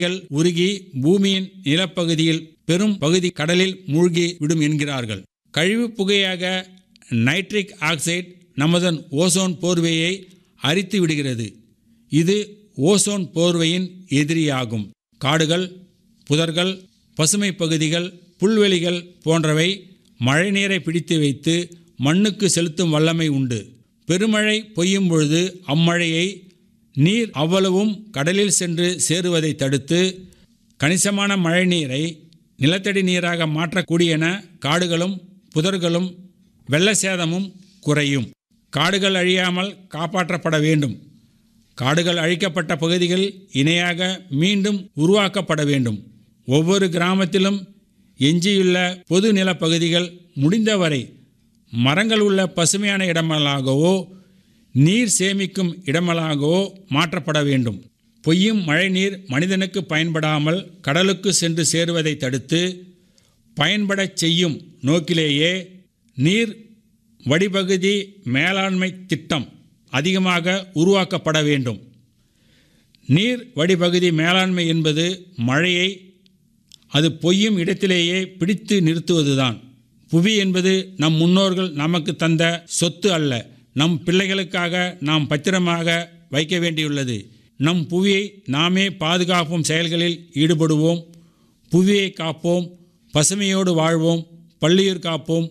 கள் உருகி பூமியின் நிலப்பகுதியில் பெரும் பகுதி கடலில் மூழ்கி விடும் என்கிறார்கள் கழிவு புகையாக நைட்ரிக் ஆக்சைடு நமதன் ஓசோன் போர்வையை அரித்து விடுகிறது இது ஓசோன் போர்வையின் எதிரியாகும் காடுகள் புதர்கள் பசுமை பகுதிகள் புல்வெளிகள் போன்றவை மழைநீரை பிடித்து வைத்து மண்ணுக்கு செலுத்தும் வல்லமை உண்டு பெருமழை பொய்யும் பொழுது அம்மழையை நீர் அவ்வளவும் கடலில் சென்று சேருவதை தடுத்து கணிசமான மழைநீரை நிலத்தடி நீராக மாற்றக்கூடியன காடுகளும் புதர்களும் வெள்ள சேதமும் குறையும் காடுகள் அழியாமல் காப்பாற்றப்பட வேண்டும் காடுகள் அழிக்கப்பட்ட பகுதிகள் இணையாக மீண்டும் உருவாக்கப்பட வேண்டும் ஒவ்வொரு கிராமத்திலும் எஞ்சியுள்ள பொது நிலப்பகுதிகள் முடிந்தவரை மரங்கள் உள்ள பசுமையான இடங்களாகவோ நீர் சேமிக்கும் இடங்களாகவோ மாற்றப்பட வேண்டும் பொய்யும் மழைநீர் மனிதனுக்கு பயன்படாமல் கடலுக்கு சென்று சேருவதை தடுத்து பயன்படச் செய்யும் நோக்கிலேயே நீர் வடிபகுதி மேலாண்மை திட்டம் அதிகமாக உருவாக்கப்பட வேண்டும் நீர் வடிபகுதி மேலாண்மை என்பது மழையை அது பொய்யும் இடத்திலேயே பிடித்து நிறுத்துவதுதான் புவி என்பது நம் முன்னோர்கள் நமக்கு தந்த சொத்து அல்ல நம் பிள்ளைகளுக்காக நாம் பத்திரமாக வைக்க வேண்டியுள்ளது நம் புவியை நாமே பாதுகாப்பும் செயல்களில் ஈடுபடுவோம் புவியை காப்போம் பசுமையோடு வாழ்வோம் பள்ளியூர் காப்போம்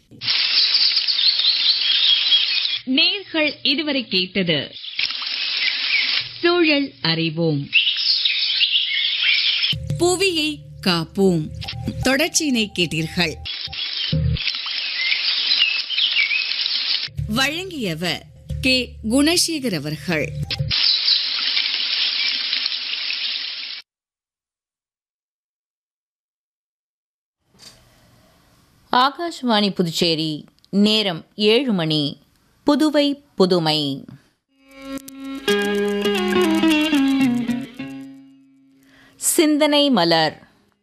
நேர்கள் இதுவரை கேட்டது சூழல் அறிவோம் புவியை காப்போம் தொடர்ச்சியினை கேட்டீர்கள் வழங்கியவர் கே குணசேகர் அவர்கள் ஆகாஷ்வாணி புதுச்சேரி நேரம் ஏழு மணி புதுவை புதுமை சிந்தனை மலர்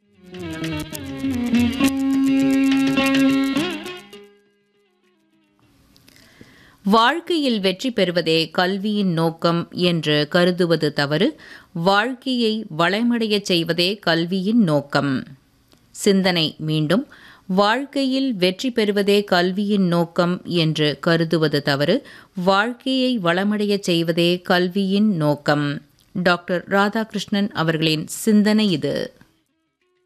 வாழ்க்கையில் வெற்றி பெறுவதே கல்வியின் நோக்கம் என்று கருதுவது தவறு வாழ்க்கையை வளமடையச் செய்வதே கல்வியின் நோக்கம் சிந்தனை மீண்டும் வாழ்க்கையில் வெற்றி பெறுவதே கல்வியின் நோக்கம் என்று கருதுவது தவறு வாழ்க்கையை வளமடையச் செய்வதே கல்வியின் நோக்கம் டாக்டர் ராதாகிருஷ்ணன் அவர்களின் சிந்தனை இது